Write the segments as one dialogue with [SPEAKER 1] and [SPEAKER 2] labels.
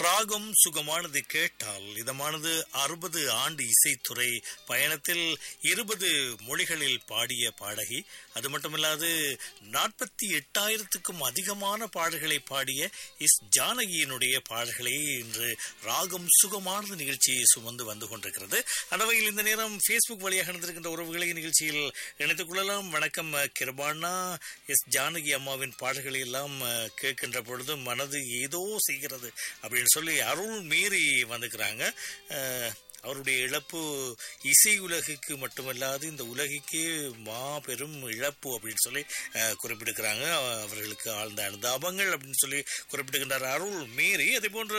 [SPEAKER 1] ராகம் சுகமானது கேட்டால் இதமானது அறுபது ஆண்டு இசைத்துறை பயணத்தில் இருபது மொழிகளில் பாடிய பாடகி அது மட்டுமல்லாது நாற்பத்தி எட்டாயிரத்துக்கும் அதிகமான பாடல்களை பாடிய இஸ் ஜானகியினுடைய பாடல்களை இன்று ராகம் சுகமானது நிகழ்ச்சியை சுமந்து வந்து கொண்டிருக்கிறது அந்த வகையில் இந்த நேரம் ஃபேஸ்புக் வழியாக நடந்திருக்கின்ற உறவுகளை நிகழ்ச்சியில் இணைத்துக் கொள்ளலாம் வணக்கம் கிருபானா எஸ் ஜானகி அம்மாவின் பாடல்களை எல்லாம் அஹ், கேட்கின்ற பொழுது மனது ஏதோ செய்கிறது அப்படின்னு சொல்லி அருள் மீறி வந்துக்கிறாங்க அஹ், அவருடைய இழப்பு இசை உலகுக்கு மட்டுமல்லாது இந்த உலகுக்கே மாபெரும் இழப்பு அப்படின்னு சொல்லி அஹ், குறிப்பிட்டிருக்கிறாங்க அவர்களுக்கு ஆழ்ந்த அனுதாபங்கள் அப்படின்னு சொல்லி குறிப்பிட்டிருக்கின்றார் அருள் மீறி அதே போன்று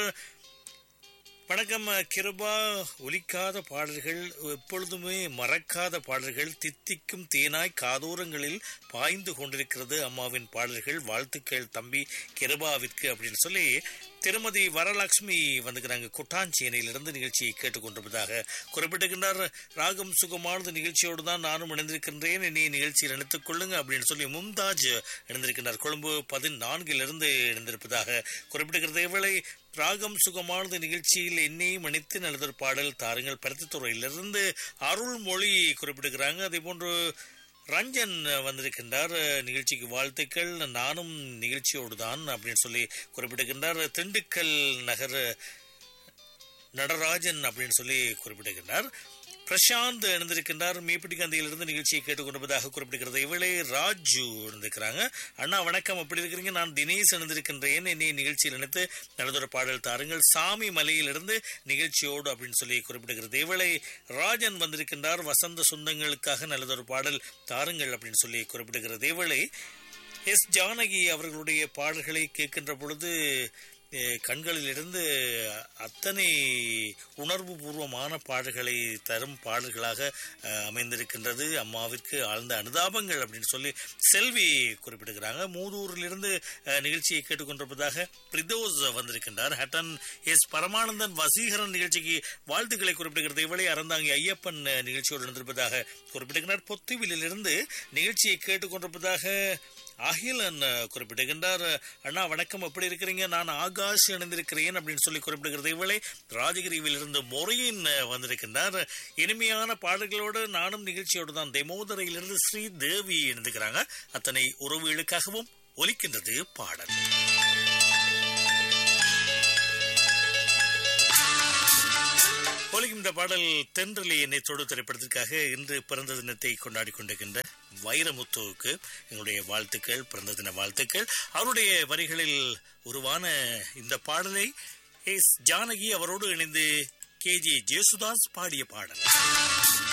[SPEAKER 1] வணக்கம் கிருபா ஒலிக்காத பாடல்கள் எப்பொழுதுமே மறக்காத பாடல்கள் தித்திக்கும் தேனாய் காதோரங்களில் பாய்ந்து கொண்டிருக்கிறது அம்மாவின் பாடல்கள் வாழ்த்துக்கள் தம்பி கிருபாவிற்கு அப்படின்னு சொல்லி திருமதி வரலட்சுமி வந்துக்கிறாங்க குட்டாஞ்சேனையிலிருந்து நிகழ்ச்சியை கேட்டுக்கொண்டிருப்பதாக குறிப்பிட்டிருக்கின்றார் ராகம் சுகமானது நிகழ்ச்சியோடு தான் நானும் இணைந்திருக்கின்றேன் இனி நிகழ்ச்சியில் இணைத்துக் கொள்ளுங்க அப்படின்னு சொல்லி மும்தாஜ் இணைந்திருக்கின்றார் கொழும்பு பதினான்கிலிருந்து இணைந்திருப்பதாக குறிப்பிட்டிருக்கிறது இவளை ராகம் சுகமானது நிகழ்ச்சியில் என்னையும் இணைத்து நல்லதொரு பாடல் தாருங்கள் பருத்தித்துறையிலிருந்து அருள்மொழி குறிப்பிடுகிறாங்க அதே போன்று ரஞ்சன் வந்திருக்கின்றார் நிகழ்ச்சிக்கு வாழ்த்துக்கள் நானும் நிகழ்ச்சியோடு தான் அப்படின்னு சொல்லி குறிப்பிடுகின்றார் திண்டுக்கல் நகர் நடராஜன் அப்படின்னு சொல்லி குறிப்பிடுகின்றார் பிரசாந்த் இணைந்திருக்கின்றார் மீப்பிடி கந்தையிலிருந்து நிகழ்ச்சியை கேட்டுக்கொண்டிருப்பதாக குறிப்பிடுகிறது இவளே ராஜு இருந்திருக்கிறாங்க அண்ணா வணக்கம் எப்படி இருக்கிறீங்க நான் தினேஷ் இணைந்திருக்கின்றேன் என்னை நிகழ்ச்சியில் இணைத்து நல்லதொரு பாடல் தாருங்கள் சாமி மலையிலிருந்து நிகழ்ச்சியோடு அப்படின்னு சொல்லி குறிப்பிடுகிறது இவளை ராஜன் வந்திருக்கின்றார் வசந்த சொந்தங்களுக்காக நல்லதொரு பாடல் தாருங்கள் அப்படின்னு சொல்லி குறிப்பிடுகிறது இவளை எஸ் ஜானகி அவர்களுடைய பாடல்களை கேட்கின்ற பொழுது அஹ், கண்களிலிருந்து அத்தனை உணர்வு பூர்வமான பாடல்களை தரும் பாடல்களாக அஹ், அமைந்திருக்கின்றது அம்மாவிற்கு ஆழ்ந்த அனுதாபங்கள் அப்படின்னு சொல்லி செல்வி குறிப்பிடுகிறாங்க மூதூரிலிருந்து அஹ், நிகழ்ச்சியை கேட்டுக்கொண்டிருப்பதாக பிரிதோஸ் வந்திருக்கின்றார் ஹட்டன் எஸ் பரமானந்தன் வசீகரன் நிகழ்ச்சிக்கு வாழ்த்துக்களை குறிப்பிடுகிறது இவளை அறந்தாங்கி ஐயப்பன் அஹ், நிகழ்ச்சியோடு இருந்திருப்பதாக குறிப்பிடுகிறார் பொத்துவிலிருந்து நிகழ்ச்சியை கேட்டுக்கொண்டிருப்பதாக அகிலன் அஹ், குறிப்பிடுகின்றார் அண்ணா வணக்கம் எப்படி இருக்கிறீங்க நான் ஆகாஷ் இணைந்திருக்கிறேன் அப்படின்னு சொல்லி குறிப்பிடுகிறது இவளை ராஜகிரியிலிருந்து மொரையின் அஹ், வந்திருக்கின்றார் இனிமையான பாடல்களோடு நானும் நிகழ்ச்சியோடு தான் தெமோதரையிலிருந்து ஸ்ரீ தேவி இணைந்துக்கிறாங்க அத்தனை உறவுகளுக்காகவும் ஒலிக்கின்றது பாடல் ஒலிக்கும் இந்த பாடல் தென்றலி என்னை தொடு திரைப்படத்திற்காக இன்று பிறந்த தினத்தை கொண்டாடி கொண்டிருக்கின்ற வைரமுத்துவுக்கு எங்களுடைய வாழ்த்துக்கள் பிறந்த தின வாழ்த்துக்கள் அவருடைய வரிகளில் உருவான இந்த பாடலை எஸ் ஜானகி அவரோடு இணைந்து கே ஜே ஜேசுதாஸ் பாடிய பாடல்